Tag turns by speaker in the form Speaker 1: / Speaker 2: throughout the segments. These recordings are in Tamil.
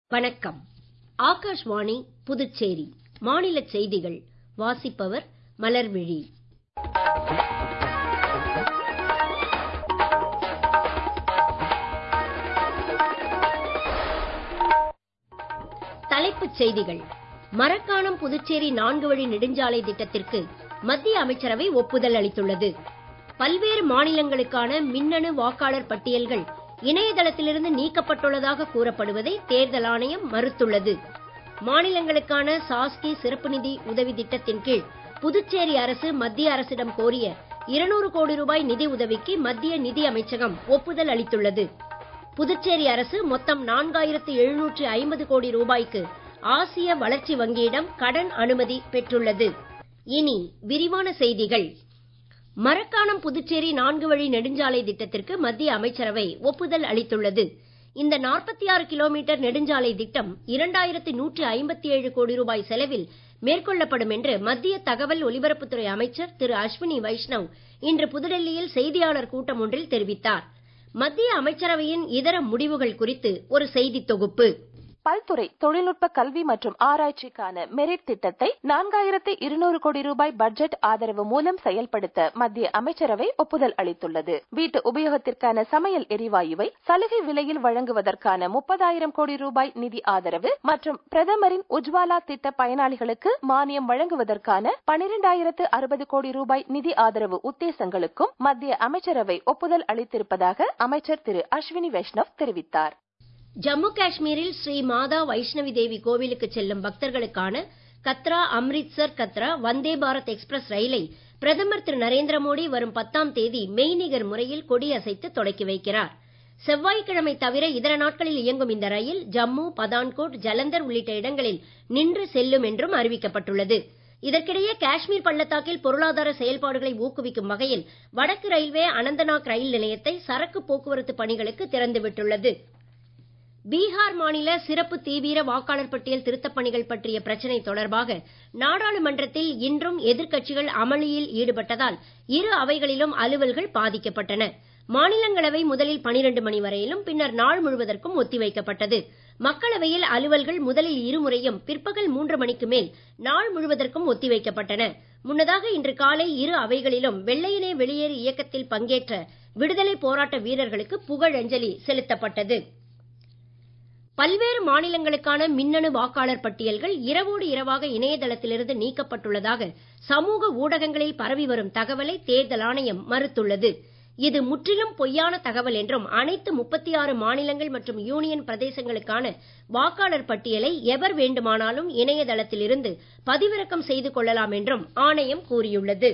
Speaker 1: வணக்கம் ஆகாஷ்வாணி புதுச்சேரி மாநிலச் செய்திகள் வாசிப்பவர் மலர்விழி தலைப்புச் செய்திகள் மரக்காணம் புதுச்சேரி நான்கு வழி நெடுஞ்சாலை திட்டத்திற்கு மத்திய அமைச்சரவை ஒப்புதல் அளித்துள்ளது பல்வேறு மாநிலங்களுக்கான மின்னணு வாக்காளர் பட்டியல்கள் இணையதளத்திலிருந்து நீக்கப்பட்டுள்ளதாக கூறப்படுவதை தேர்தல் ஆணையம் மறுத்துள்ளது மாநிலங்களுக்கான சாஸ்கி சிறப்பு நிதி உதவி திட்டத்தின் கீழ் புதுச்சேரி அரசு மத்திய அரசிடம் கோரிய இருநூறு கோடி ரூபாய் நிதி உதவிக்கு மத்திய நிதி அமைச்சகம் ஒப்புதல் அளித்துள்ளது புதுச்சேரி அரசு மொத்தம் நான்காயிரத்து எழுநூற்று ஐம்பது கோடி ரூபாய்க்கு ஆசிய வளர்ச்சி வங்கியிடம் கடன் அனுமதி பெற்றுள்ளது இனி விரிவான செய்திகள் மரக்காணம் புதுச்சேரி நான்கு வழி நெடுஞ்சாலை திட்டத்திற்கு மத்திய அமைச்சரவை ஒப்புதல் அளித்துள்ளது இந்த 46 கிலோமீட்டர் நெடுஞ்சாலை திட்டம் இரண்டாயிரத்து நூற்று ஐம்பத்தி ஏழு கோடி ரூபாய் செலவில் மேற்கொள்ளப்படும் என்று மத்திய தகவல் ஒலிபரப்புத்துறை அமைச்சர் திரு அஸ்வினி வைஷ்ணவ் இன்று புதுடெல்லியில் செய்தியாளர் கூட்டம் ஒன்றில் தெரிவித்தார் மத்திய அமைச்சரவையின் இதர முடிவுகள் குறித்து ஒரு செய்தித் தொகுப்பு
Speaker 2: பல்துறை தொழில்நுட்ப கல்வி மற்றும் ஆராய்ச்சிக்கான மெரிட் திட்டத்தை நான்காயிரத்து இருநூறு கோடி ரூபாய் பட்ஜெட் ஆதரவு மூலம் செயல்படுத்த மத்திய அமைச்சரவை ஒப்புதல் அளித்துள்ளது வீட்டு உபயோகத்திற்கான சமையல் எரிவாயுவை சலுகை விலையில் வழங்குவதற்கான முப்பதாயிரம் கோடி ரூபாய் நிதி ஆதரவு மற்றும் பிரதமரின் உஜ்வாலா திட்ட பயனாளிகளுக்கு மானியம் வழங்குவதற்கான பனிரெண்டாயிரத்து அறுபது கோடி ரூபாய் நிதி ஆதரவு உத்தேசங்களுக்கும் மத்திய அமைச்சரவை ஒப்புதல் அளித்திருப்பதாக அமைச்சர் திரு அஸ்வினி வைஷ்ணவ் தெரிவித்தார்
Speaker 1: ஜம்மு காஷ்மீரில் ஸ்ரீ மாதா வைஷ்ணவி தேவி கோவிலுக்கு செல்லும் பக்தர்களுக்கான கத்ரா அம்ரித்சர் கத்ரா வந்தே பாரத் எக்ஸ்பிரஸ் ரயிலை பிரதமர் திரு நரேந்திர மோடி வரும் பத்தாம் தேதி மெய்நிகர் முறையில் கொடியசைத்து தொடக்கி வைக்கிறார் செவ்வாய்க்கிழமை தவிர இதர நாட்களில் இயங்கும் இந்த ரயில் ஜம்மு பதான்கோட் ஜலந்தர் உள்ளிட்ட இடங்களில் நின்று செல்லும் என்றும் அறிவிக்கப்பட்டுள்ளது இதற்கிடையே காஷ்மீர் பள்ளத்தாக்கில் பொருளாதார செயல்பாடுகளை ஊக்குவிக்கும் வகையில் வடக்கு ரயில்வே அனந்தநாக் ரயில் நிலையத்தை சரக்கு போக்குவரத்து பணிகளுக்கு திறந்துவிட்டுள்ளது பீகார் மாநில சிறப்பு தீவிர வாக்காளர் பட்டியல் திருத்தப் பணிகள் பற்றிய பிரச்சனை தொடர்பாக நாடாளுமன்றத்தில் இன்றும் எதிர்க்கட்சிகள் அமளியில் ஈடுபட்டதால் இரு அவைகளிலும் அலுவல்கள் பாதிக்கப்பட்டன மாநிலங்களவை முதலில் பனிரெண்டு மணி வரையிலும் பின்னர் நாள் முழுவதற்கும் ஒத்திவைக்கப்பட்டது மக்களவையில் அலுவல்கள் முதலில் இருமுறையும் பிற்பகல் மூன்று மணிக்கு மேல் நாள் முழுவதற்கும் ஒத்திவைக்கப்பட்டன முன்னதாக இன்று காலை இரு அவைகளிலும் வெள்ளையனே வெளியேறு இயக்கத்தில் பங்கேற்ற விடுதலை போராட்ட வீரர்களுக்கு புகழஞ்சலி செலுத்தப்பட்டது பல்வேறு மாநிலங்களுக்கான மின்னணு வாக்காளர் பட்டியல்கள் இரவோடு இரவாக இணையதளத்திலிருந்து நீக்கப்பட்டுள்ளதாக சமூக ஊடகங்களில் பரவி வரும் தகவலை தேர்தல் ஆணையம் மறுத்துள்ளது இது முற்றிலும் பொய்யான தகவல் என்றும் அனைத்து முப்பத்தி ஆறு மாநிலங்கள் மற்றும் யூனியன் பிரதேசங்களுக்கான வாக்காளர் பட்டியலை எவர் வேண்டுமானாலும் இணையதளத்திலிருந்து பதிவிறக்கம் செய்து கொள்ளலாம் என்றும் ஆணையம் கூறியுள்ளது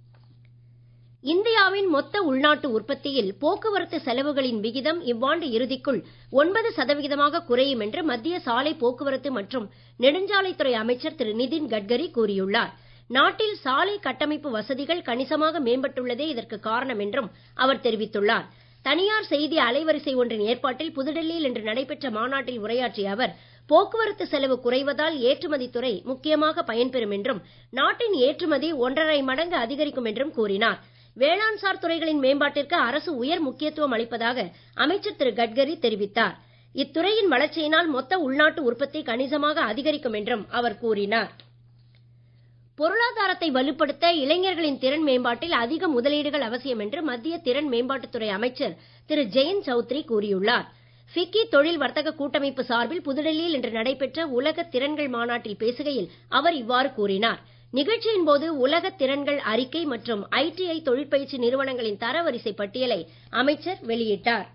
Speaker 1: இந்தியாவின் மொத்த உள்நாட்டு உற்பத்தியில் போக்குவரத்து செலவுகளின் விகிதம் இவ்வாண்டு இறுதிக்குள் ஒன்பது சதவிகிதமாக குறையும் என்று மத்திய சாலை போக்குவரத்து மற்றும் நெடுஞ்சாலைத்துறை அமைச்சர் திரு நிதின் கட்கரி கூறியுள்ளார் நாட்டில் சாலை கட்டமைப்பு வசதிகள் கணிசமாக மேம்பட்டுள்ளதே இதற்கு காரணம் என்றும் அவர் தெரிவித்துள்ளார் தனியார் செய்தி அலைவரிசை ஒன்றின் ஏற்பாட்டில் புதுடெல்லியில் இன்று நடைபெற்ற மாநாட்டில் உரையாற்றிய அவர் போக்குவரத்து செலவு குறைவதால் ஏற்றுமதி துறை முக்கியமாக பயன்பெறும் என்றும் நாட்டின் ஏற்றுமதி ஒன்றரை மடங்கு அதிகரிக்கும் என்றும் கூறினார் வேளாண் சார் துறைகளின் மேம்பாட்டிற்கு அரசு உயர் முக்கியத்துவம் அளிப்பதாக அமைச்சர் திரு கட்கரி தெரிவித்தார் இத்துறையின் வளர்ச்சியினால் மொத்த உள்நாட்டு உற்பத்தி கணிசமாக அதிகரிக்கும் என்றும் அவர் கூறினார் பொருளாதாரத்தை வலுப்படுத்த இளைஞர்களின் திறன் மேம்பாட்டில் அதிக முதலீடுகள் அவசியம் என்று மத்திய திறன் மேம்பாட்டுத்துறை அமைச்சர் திரு ஜெயந்த் சௌத்ரி கூறியுள்ளார் ஃபிக்கி தொழில் வர்த்தக கூட்டமைப்பு சார்பில் புதுடெல்லியில் இன்று நடைபெற்ற உலக திறன்கள் மாநாட்டில் பேசுகையில் அவர் இவ்வாறு கூறினார் நிகழ்ச்சியின் போது உலக திறன்கள் அறிக்கை மற்றும் ஐடிஐ தொழிற்பயிற்சி நிறுவனங்களின் தரவரிசை பட்டியலை அமைச்சர் வெளியிட்டார்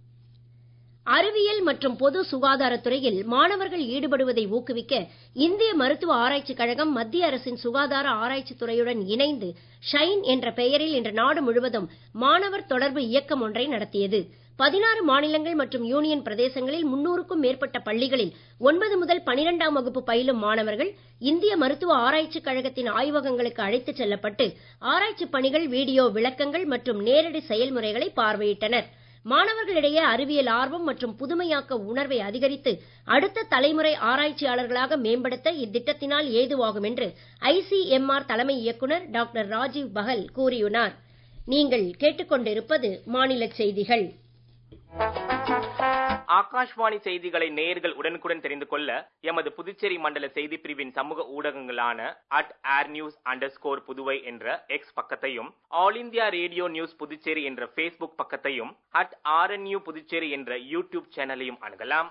Speaker 1: அறிவியல் மற்றும் பொது சுகாதாரத்துறையில் மாணவர்கள் ஈடுபடுவதை ஊக்குவிக்க இந்திய மருத்துவ ஆராய்ச்சிக் கழகம் மத்திய அரசின் சுகாதார ஆராய்ச்சித் துறையுடன் இணைந்து ஷைன் என்ற பெயரில் இன்று நாடு முழுவதும் மாணவர் தொடர்பு இயக்கம் ஒன்றை நடத்தியது பதினாறு மாநிலங்கள் மற்றும் யூனியன் பிரதேசங்களில் முன்னூறுக்கும் மேற்பட்ட பள்ளிகளில் ஒன்பது முதல் பனிரெண்டாம் வகுப்பு பயிலும் மாணவர்கள் இந்திய மருத்துவ ஆராய்ச்சிக் கழகத்தின் ஆய்வகங்களுக்கு அழைத்துச் செல்லப்பட்டு ஆராய்ச்சிப் பணிகள் வீடியோ விளக்கங்கள் மற்றும் நேரடி செயல்முறைகளை பார்வையிட்டனர் மாணவர்களிடையே அறிவியல் ஆர்வம் மற்றும் புதுமையாக்க உணர்வை அதிகரித்து அடுத்த தலைமுறை ஆராய்ச்சியாளர்களாக மேம்படுத்த இத்திட்டத்தினால் ஏதுவாகும் என்று ஐசிஎம்ஆர் தலைமை இயக்குனர் டாக்டர் ராஜீவ் பகல் கூறியுள்ளார் நீங்கள் கேட்டுக்கொண்டிருப்பது மாநிலச் செய்திகள்
Speaker 3: ஆகாஷ்வாணி செய்திகளை நேயர்கள் உடனுக்குடன் தெரிந்து கொள்ள எமது புதுச்சேரி மண்டல செய்தி பிரிவின் சமூக ஊடகங்களான அட் ஏர் நியூஸ் அண்டர் புதுவை என்ற எக்ஸ் பக்கத்தையும் All India Radio News Puducherry என்ற ஃபேஸ்புக் பக்கத்தையும் அட் ஆர்என்யூ புதுச்சேரி என்ற யூடியூப் சேனலையும் அணுகலாம்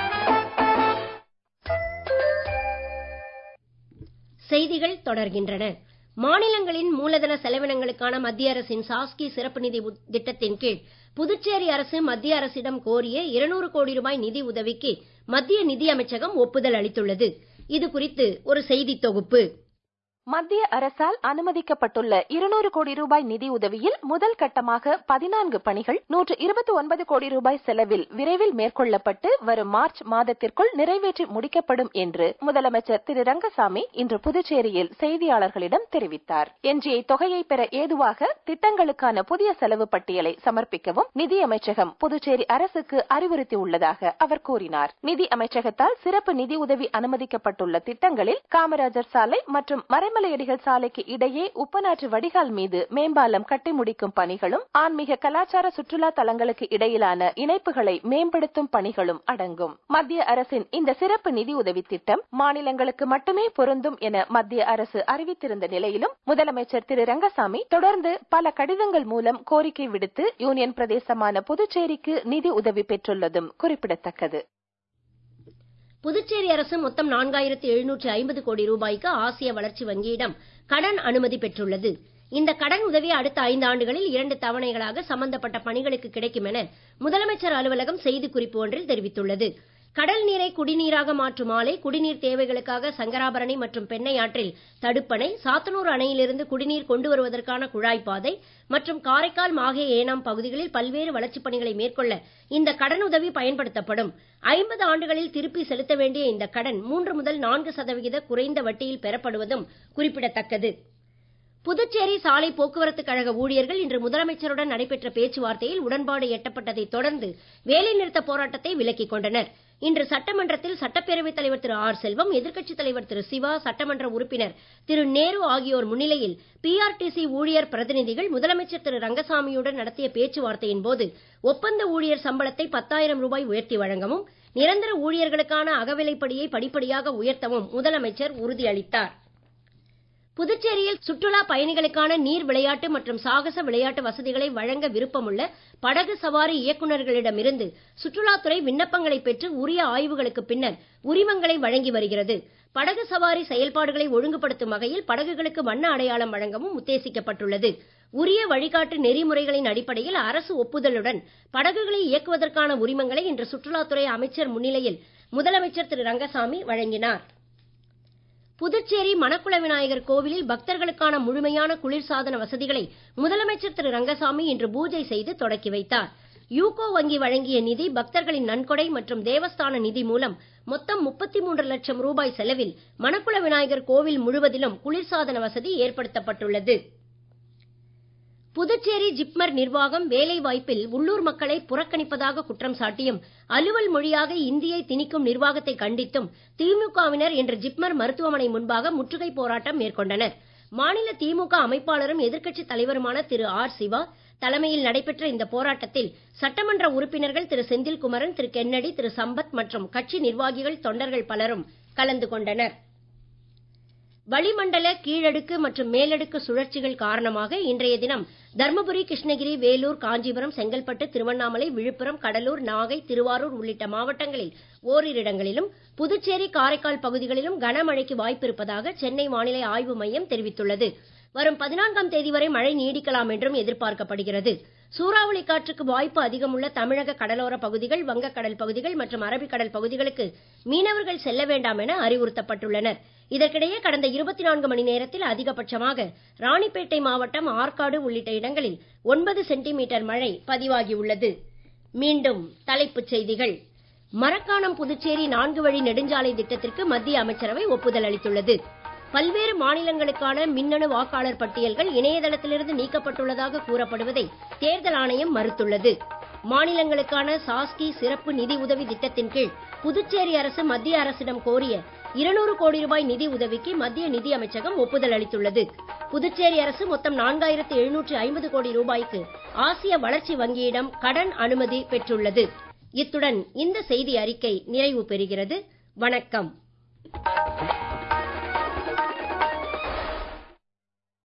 Speaker 1: செய்திகள் தொடர்கின்றன மாநிலங்களின் மூலதன செலவினங்களுக்கான மத்திய அரசின் சாஸ்கி சிறப்பு நிதி உத்- திட்டத்தின் கீழ் புதுச்சேரி அரசு மத்திய அரசிடம் கோரிய 200 கோடி ரூபாய் நிதி உதவிக்கு மத்திய நிதி அமைச்சகம் ஒப்புதல் அளித்துள்ளது இது குறித்து ஒரு செய்தி தொகுப்பு
Speaker 2: மத்திய அரசால் அனுமதிக்கப்பட்டுள்ள இருநூறு கோடி ரூபாய் நிதி உதவியில் முதல் கட்டமாக பதினான்கு பணிகள் நூற்று இருபத்தி ஒன்பது கோடி ரூபாய் செலவில் விரைவில் மேற்கொள்ளப்பட்டு வரும் மார்ச் மாதத்திற்குள் நிறைவேற்றி முடிக்கப்படும் என்று முதலமைச்சர் திரு ரங்கசாமி இன்று புதுச்சேரியில் செய்தியாளர்களிடம் தெரிவித்தார் எஞ்சிய தொகையை பெற ஏதுவாக திட்டங்களுக்கான புதிய செலவு பட்டியலை சமர்ப்பிக்கவும் நிதி அமைச்சகம் புதுச்சேரி அரசுக்கு அறிவுறுத்தியுள்ளதாக அவர் கூறினார் நிதி அமைச்சகத்தால் சிறப்பு நிதி உதவி அனுமதிக்கப்பட்டுள்ள திட்டங்களில் காமராஜர் சாலை மற்றும் மறைமலையடிகள் சாலைக்கு இடையே உப்பனாற்று வடிகால் மீது மேம்பாலம் கட்டி முடிக்கும் பணிகளும் ஆன்மீக கலாச்சார சுற்றுலா தலங்களுக்கு இடையிலான இணைப்புகளை மேம்படுத்தும் பணிகளும் அடங்கும் மத்திய அரசின் இந்த சிறப்பு நிதி உதவி திட்டம் மாநிலங்களுக்கு மட்டுமே பொருந்தும் என மத்திய அரசு அறிவித்திருந்த நிலையிலும் முதலமைச்சர் திரு ரங்கசாமி தொடர்ந்து பல கடிதங்கள் மூலம் கோரிக்கை விடுத்து யூனியன் பிரதேசமான புதுச்சேரிக்கு நிதி உதவி பெற்றுள்ளதும் குறிப்பிடத்தக்கது
Speaker 1: புதுச்சேரி அரசு மொத்தம் நான்காயிரத்து எழுநூற்று ஐம்பது கோடி ரூபாய்க்கு ஆசிய வளர்ச்சி வங்கியிடம் கடன் அனுமதி பெற்றுள்ளது இந்த கடன் உதவி அடுத்த ஐந்து ஆண்டுகளில் இரண்டு தவணைகளாக சம்பந்தப்பட்ட பணிகளுக்கு கிடைக்கும் என முதலமைச்சர் அலுவலகம் செய்திக்குறிப்பு ஒன்றில் தெரிவித்துள்ளது கடல் நீரை குடிநீராக மாற்றும் ஆலை குடிநீர் தேவைகளுக்காக சங்கராபரணி மற்றும் பெண்ணை ஆற்றில் தடுப்பணை சாத்தனூர் அணையிலிருந்து குடிநீர் கொண்டு வருவதற்கான குழாய்ப்பாதை மற்றும் காரைக்கால் மாஹே ஏனாம் பகுதிகளில் பல்வேறு வளர்ச்சிப் பணிகளை மேற்கொள்ள இந்த கடனுதவி பயன்படுத்தப்படும் ஐம்பது ஆண்டுகளில் திருப்பி செலுத்த வேண்டிய இந்த கடன் மூன்று முதல் நான்கு சதவிகித குறைந்த வட்டியில் பெறப்படுவதும் குறிப்பிடத்தக்கது புதுச்சேரி சாலை போக்குவரத்து கழக ஊழியர்கள் இன்று முதலமைச்சருடன் நடைபெற்ற பேச்சுவார்த்தையில் உடன்பாடு எட்டப்பட்டதைத் தொடர்ந்து வேலைநிறுத்த போராட்டத்தை விலக்கிக் கொண்டனர் இன்று சட்டமன்றத்தில் சட்டப்பேரவைத் தலைவர் திரு ஆர் செல்வம் எதிர்க்கட்சித் தலைவர் திரு சிவா சட்டமன்ற உறுப்பினர் திரு நேரு ஆகியோர் முன்னிலையில் பிஆர்டிசி ஊழியர் பிரதிநிதிகள் முதலமைச்சர் திரு ரங்கசாமியுடன் நடத்திய பேச்சுவார்த்தையின் போது ஒப்பந்த ஊழியர் சம்பளத்தை பத்தாயிரம் ரூபாய் உயர்த்தி வழங்கவும் நிரந்தர ஊழியர்களுக்கான அகவிலைப்படியை படிப்படியாக உயர்த்தவும் முதலமைச்சர் உறுதியளித்தார் புதுச்சேரியில் சுற்றுலா பயணிகளுக்கான நீர் விளையாட்டு மற்றும் சாகச விளையாட்டு வசதிகளை வழங்க விருப்பமுள்ள படகு சவாரி இயக்குநர்களிடமிருந்து சுற்றுலாத்துறை விண்ணப்பங்களை பெற்று உரிய ஆய்வுகளுக்கு பின்னர் உரிமங்களை வழங்கி வருகிறது படகு சவாரி செயல்பாடுகளை ஒழுங்குபடுத்தும் வகையில் படகுகளுக்கு வண்ண அடையாளம் வழங்கவும் உத்தேசிக்கப்பட்டுள்ளது உரிய வழிகாட்டு நெறிமுறைகளின் அடிப்படையில் அரசு ஒப்புதலுடன் படகுகளை இயக்குவதற்கான உரிமங்களை இன்று சுற்றுலாத்துறை அமைச்சர் முன்னிலையில் முதலமைச்சர் திரு ரங்கசாமி வழங்கினார் புதுச்சேரி மணக்குள விநாயகர் கோவிலில் பக்தர்களுக்கான முழுமையான குளிர்சாதன வசதிகளை முதலமைச்சர் திரு ரங்கசாமி இன்று பூஜை செய்து தொடக்கி வைத்தார் யூகோ வங்கி வழங்கிய நிதி பக்தர்களின் நன்கொடை மற்றும் தேவஸ்தான நிதி மூலம் மொத்தம் முப்பத்தி மூன்று லட்சம் ரூபாய் செலவில் மணக்குள விநாயகர் கோவில் முழுவதிலும் குளிர்சாதன வசதி ஏற்படுத்தப்பட்டுள்ளது புதுச்சேரி ஜிப்மர் நிர்வாகம் வேலை வாய்ப்பில் உள்ளூர் மக்களை புறக்கணிப்பதாக குற்றம் சாட்டியும் அலுவல் மொழியாக இந்தியை திணிக்கும் நிர்வாகத்தை கண்டித்தும் திமுகவினர் இன்று ஜிப்மர் மருத்துவமனை முன்பாக முற்றுகை போராட்டம் மேற்கொண்டனர் மாநில திமுக அமைப்பாளரும் எதிர்க்கட்சித் தலைவருமான திரு ஆர் சிவா தலைமையில் நடைபெற்ற இந்த போராட்டத்தில் சட்டமன்ற உறுப்பினர்கள் திரு செந்தில்குமரன் திரு கென்னடி திரு சம்பத் மற்றும் கட்சி நிர்வாகிகள் தொண்டர்கள் பலரும் கலந்து கொண்டனர் வளிமண்டல கீழடுக்கு மற்றும் மேலடுக்கு சுழற்சிகள் காரணமாக இன்றைய தினம் தர்மபுரி கிருஷ்ணகிரி வேலூர் காஞ்சிபுரம் செங்கல்பட்டு திருவண்ணாமலை விழுப்புரம் கடலூர் நாகை திருவாரூர் உள்ளிட்ட மாவட்டங்களில் ஓரிரு இடங்களிலும் புதுச்சேரி காரைக்கால் பகுதிகளிலும் கனமழைக்கு வாய்ப்பிருப்பதாக சென்னை வானிலை ஆய்வு மையம் தெரிவித்துள்ளது வரும் பதினான்காம் தேதி வரை மழை நீடிக்கலாம் என்றும் எதிர்பார்க்கப்படுகிறது சூறாவளி காற்றுக்கு வாய்ப்பு அதிகமுள்ள தமிழக கடலோர பகுதிகள் வங்கக்கடல் பகுதிகள் மற்றும் அரபிக்கடல் பகுதிகளுக்கு மீனவர்கள் செல்ல வேண்டாம் என அறிவுறுத்தப்பட்டுள்ளனர் இதற்கிடையே கடந்த இருபத்தி நான்கு மணி நேரத்தில் அதிகபட்சமாக ராணிப்பேட்டை மாவட்டம் ஆற்காடு உள்ளிட்ட இடங்களில் ஒன்பது சென்டிமீட்டர் மழை பதிவாகியுள்ளது மீண்டும் தலைப்புச் செய்திகள் மரக்காணம் புதுச்சேரி நான்கு வழி நெடுஞ்சாலை திட்டத்திற்கு மத்திய அமைச்சரவை ஒப்புதல் அளித்துள்ளது பல்வேறு மாநிலங்களுக்கான மின்னணு வாக்காளர் பட்டியல்கள் இணையதளத்திலிருந்து நீக்கப்பட்டுள்ளதாக கூறப்படுவதை தேர்தல் ஆணையம் மறுத்துள்ளது மாநிலங்களுக்கான சாஸ்கி சிறப்பு நிதி உதவி திட்டத்தின் கீழ் புதுச்சேரி அரசு மத்திய அரசிடம் கோரிய இருநூறு கோடி ரூபாய் நிதி உதவிக்கு மத்திய நிதி அமைச்சகம் ஒப்புதல் அளித்துள்ளது புதுச்சேரி அரசு மொத்தம் நான்காயிரத்து எழுநூற்று ஐம்பது கோடி ரூபாய்க்கு ஆசிய வளர்ச்சி வங்கியிடம் கடன் அனுமதி பெற்றுள்ளது இத்துடன் இந்த செய்தி அறிக்கை நிறைவு பெறுகிறது வணக்கம்